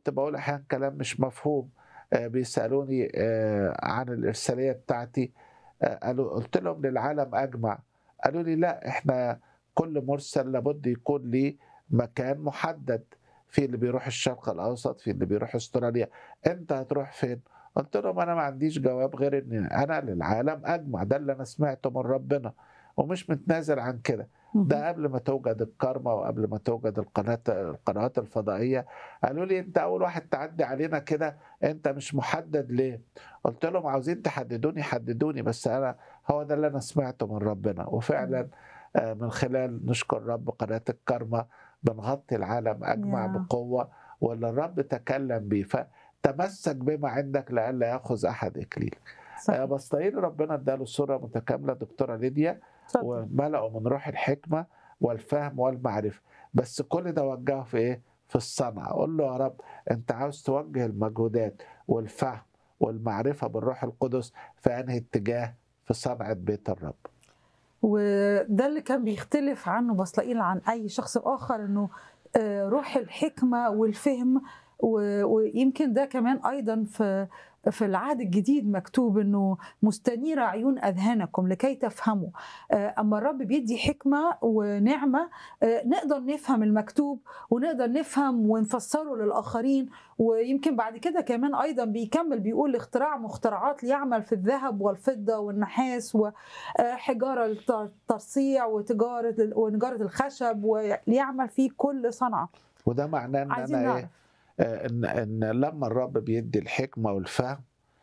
كنت بقول احيانا كلام مش مفهوم آه، بيسالوني آه، عن الارساليه بتاعتي آه، قالوا قلت لهم للعالم اجمع قالوا لي لا احنا كل مرسل لابد يكون ليه مكان محدد في اللي بيروح الشرق الاوسط في اللي بيروح استراليا انت هتروح فين قلت لهم انا ما عنديش جواب غير ان انا للعالم اجمع ده اللي انا سمعته من ربنا ومش متنازل عن كده ده قبل ما توجد الكارما وقبل ما توجد القناه القنوات الفضائيه قالوا لي انت اول واحد تعدي علينا كده انت مش محدد ليه؟ قلت لهم عاوزين تحددوني حددوني بس انا هو ده اللي انا سمعته من ربنا وفعلا آه، من خلال نشكر رب قناه الكارما بنغطي العالم اجمع يا. بقوه واللي الرب تكلم بيه فتمسك بما عندك لئلا ياخذ احد اكليل آه، صحيح بسطايل ربنا اداله صوره متكامله دكتوره ليديا اتفضل. وملأوا من روح الحكمة والفهم والمعرفة بس كل ده وجهه في ايه؟ في الصنعة أقول له يا رب أنت عاوز توجه المجهودات والفهم والمعرفة بالروح القدس في أنهي اتجاه في صنعة بيت الرب وده اللي كان بيختلف عنه بصلائيل عن اي شخص اخر انه آه، روح الحكمه والفهم و- ويمكن ده كمان ايضا في في العهد الجديد مكتوب انه مستنيره عيون اذهانكم لكي تفهموا آه، اما الرب بيدي حكمه ونعمه آه، نقدر نفهم المكتوب ونقدر نفهم ونفسره للاخرين ويمكن بعد كده كمان ايضا بيكمل بيقول اختراع مخترعات ليعمل في الذهب والفضه والنحاس وحجاره الترصيع وتجاره ونجاره الخشب وليعمل فيه كل صنعه وده معناه إن عايزين أنا نعرف إيه؟ آه، إن إن لما الرب بيدي الحكمة والفهم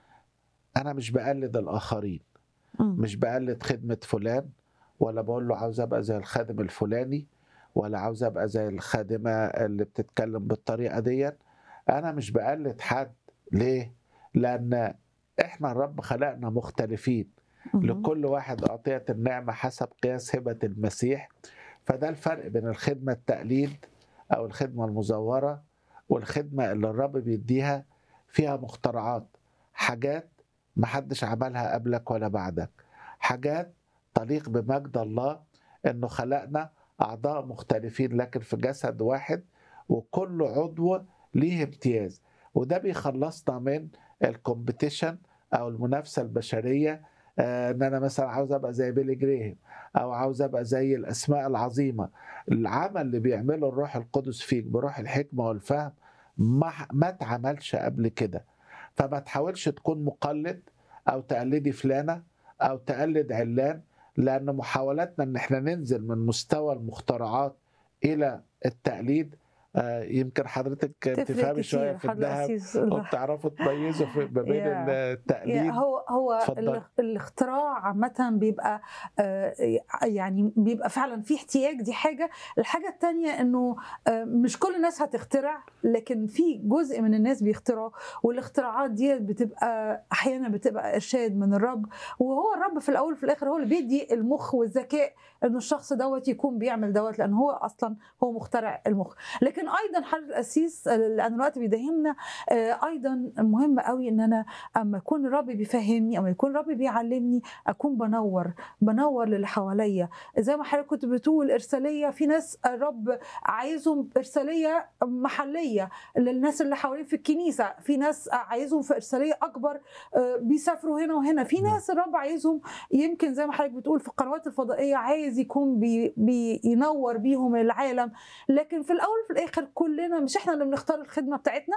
أنا مش بقلد الآخرين مم. مش بقلد خدمة فلان ولا بقول له عاوز أبقى زي الخادم الفلاني ولا عاوز أبقى زي الخادمة اللي بتتكلم بالطريقة دي أنا مش بقلد حد ليه؟ لأن إحنا الرب خلقنا مختلفين مم. لكل واحد أعطيت النعمة حسب قياس هبة المسيح فده الفرق بين الخدمة التقليد أو الخدمة المزورة والخدمة اللي الرب بيديها فيها مخترعات حاجات محدش عملها قبلك ولا بعدك حاجات تليق بمجد الله انه خلقنا اعضاء مختلفين لكن في جسد واحد وكل عضو ليه امتياز وده بيخلصنا من الكومبيتيشن او المنافسه البشريه آه، ان انا مثلا عاوز ابقى زي بيلي جريهم او عاوز ابقى زي الاسماء العظيمه العمل اللي بيعمله الروح القدس فيك بروح الحكمه والفهم ما ما اتعملش قبل كده فما تحاولش تكون مقلد او تقلدي فلانه او تقلد علان لان محاولاتنا ان احنا ننزل من مستوى المخترعات الى التقليد آه، يمكن حضرتك تفرق بتفهمي شويه كتير في حضرتك الذهب أسيس. وبتعرفوا تميزوا في- ما بين يا- التقليد يا هو هو اتفضل. الاخ- الاختراع عامة بيبقى آه، يعني بيبقى فعلا في احتياج دي حاجة الحاجة التانية انه آه، مش كل الناس هتخترع لكن في جزء من الناس بيخترعوا والاختراعات دي بتبقى احيانا بتبقى ارشاد من الرب وهو الرب في الاول وفي الاخر هو اللي بيدي المخ والذكاء انه الشخص دوت يكون بيعمل دوت لان هو اصلا هو مخترع المخ لكن ايضا حل الاسيس لان الوقت بيداهمنا آه، ايضا مهم قوي ان انا اما يكون الرب بيفهمني اما يكون الرب بيعلمني اكون بنور بنور للي حواليا زي ما حضرتك كنت بتقول ارساليه في ناس الرب عايزهم ارساليه محليه للناس اللي حوالين في الكنيسه في ناس عايزهم في ارساليه اكبر آه، بيسافروا هنا وهنا في نعم. ناس الرب عايزهم يمكن زي ما حضرتك بتقول في القنوات الفضائيه عايز يكون بي بينور بيهم العالم لكن في الاول وفي الاخر كلنا مش احنا اللي بنختار الخدمه بتاعتنا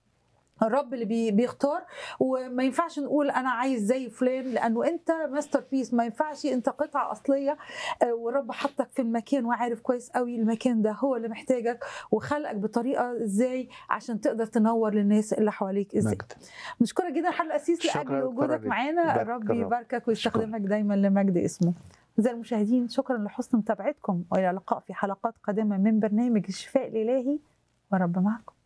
الرب اللي بي بيختار وما ينفعش نقول انا عايز زي فلان لانه انت ماستر بيس ما ينفعش انت قطعه اصليه آه، والرب حطك في المكان وعارف كويس قوي المكان ده هو اللي محتاجك وخلقك بطريقه ازاي عشان تقدر تنور للناس اللي حواليك ازاي مجد مشكوره جدا حل الاسيس شكراً لاجل دكتورة وجودك ليديا. معانا بارك الرب الرب. يباركك ويستخدمك دايما لمجد اسمه أعزائي المشاهدين شكرا لحسن متابعتكم والى اللقاء في حلقات قادمه من برنامج الشفاء الالهي ورب معكم